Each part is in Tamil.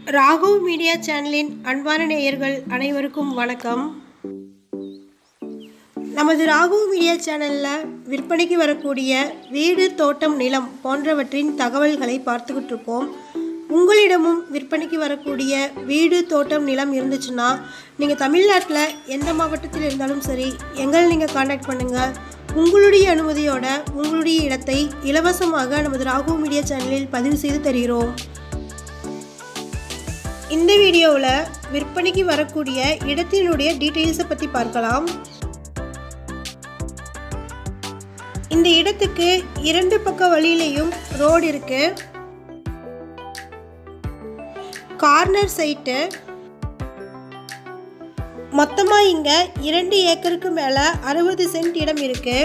ராகவ் மீடியா சேனலின் அன்பான நேயர்கள் அனைவருக்கும் வணக்கம் நமது ராகவ் மீடியா சேனலில் விற்பனைக்கு வரக்கூடிய வீடு தோட்டம் நிலம் போன்றவற்றின் தகவல்களை பார்த்துக்கிட்டு இருக்கோம் உங்களிடமும் விற்பனைக்கு வரக்கூடிய வீடு தோட்டம் நிலம் இருந்துச்சுன்னா நீங்கள் தமிழ்நாட்டில் எந்த மாவட்டத்தில் இருந்தாலும் சரி எங்களை நீங்கள் காண்டாக்ட் பண்ணுங்கள் உங்களுடைய அனுமதியோட உங்களுடைய இடத்தை இலவசமாக நமது ராகவ் மீடியா சேனலில் பதிவு செய்து தருகிறோம் இந்த வீடியோவில் விற்பனைக்கு வரக்கூடிய இடத்தினுடைய டீட்டெயில்ஸை பற்றி பார்க்கலாம் இந்த இடத்துக்கு இரண்டு பக்க வழியிலையும் ரோடு இருக்கு கார்னர் சைட்டு மொத்தமாக இங்கே இரண்டு ஏக்கருக்கு மேலே அறுபது சென்ட் இடம் இருக்கு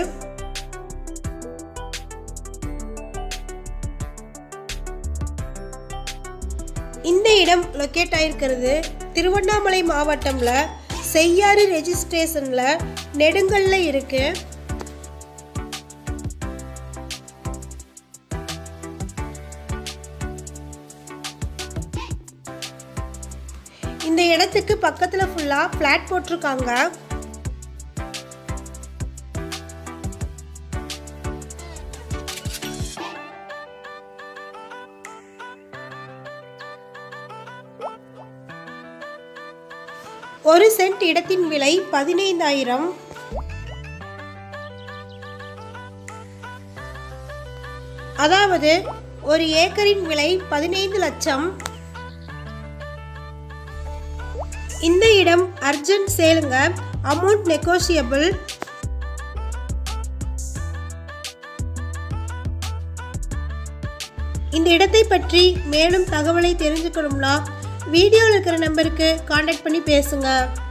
இந்த இடம் லொக்கேட் ஆயிருக்கிறது திருவண்ணாமலை மாவட்டம்ல செய்யாறு ரெஜிஸ்ட்ரேஷன்ல நெடுங்கல்ல இருக்கு இந்த இடத்துக்கு பக்கத்துல ஃபுல்லா பிளாட் போட்டிருக்காங்க ஒரு சென்ட் இடத்தின் விலை பதினைந்தாயிரம் அதாவது ஒரு ஏக்கரின் விலை பதினைந்து லட்சம் இந்த இடம் அர்ஜென்ட் சேலுங்க அமௌண்ட் நெகோசியபிள் இந்த இடத்தை பற்றி மேலும் தகவலை தெரிஞ்சுக்கணும்னா வீடியோவில் இருக்கிற நம்பருக்கு காண்டாக்ட் பண்ணி பேசுங்க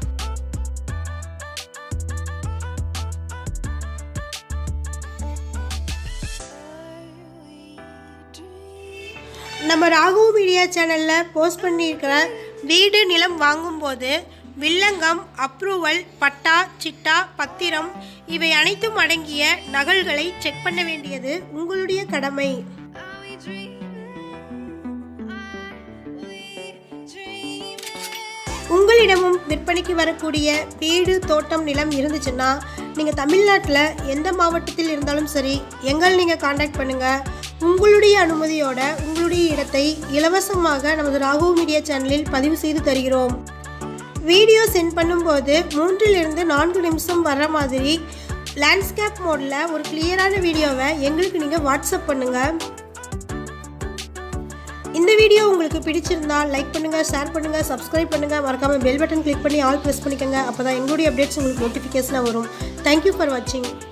நம்ம ராகு மீடியா சேனலில் போஸ்ட் பண்ணியிருக்கிற வீடு நிலம் வாங்கும்போது வில்லங்கம் அப்ரூவல் பட்டா சிட்டா பத்திரம் இவை அனைத்தும் அடங்கிய நகல்களை செக் பண்ண வேண்டியது உங்களுடைய கடமை உங்களிடமும் விற்பனைக்கு வரக்கூடிய வீடு தோட்டம் நிலம் இருந்துச்சுன்னா நீங்கள் தமிழ்நாட்டில் எந்த மாவட்டத்தில் இருந்தாலும் சரி எங்கள் நீங்கள் காண்டாக்ட் பண்ணுங்கள் உங்களுடைய அனுமதியோட உங்களுடைய இடத்தை இலவசமாக நமது ராகு மீடியா சேனலில் பதிவு செய்து தருகிறோம் வீடியோ சென்ட் பண்ணும்போது மூன்றிலிருந்து நான்கு நிமிஷம் வர்ற மாதிரி லேண்ட்ஸ்கேப் மோடில் ஒரு கிளியரான வீடியோவை எங்களுக்கு நீங்கள் வாட்ஸ்அப் பண்ணுங்கள் இந்த வீடியோ உங்களுக்கு பிடிச்சிருந்தா லைக் பண்ணுங்க ஷேர் பண்ணுங்க சப்ஸ்கிரைப் பண்ணுங்க மறக்காம பெல் பட்டன் கிளிக் பண்ணி ஆல் ப்ரெஸ் பண்ணிக்கோங்க அப்போ தான் எங்களுடைய அப்டேட்ஸ் உங்களுக்கு நோட்டிஃபிகேஷனாக வரும் தேங்க்யூ ஃபார் வாட்சிங்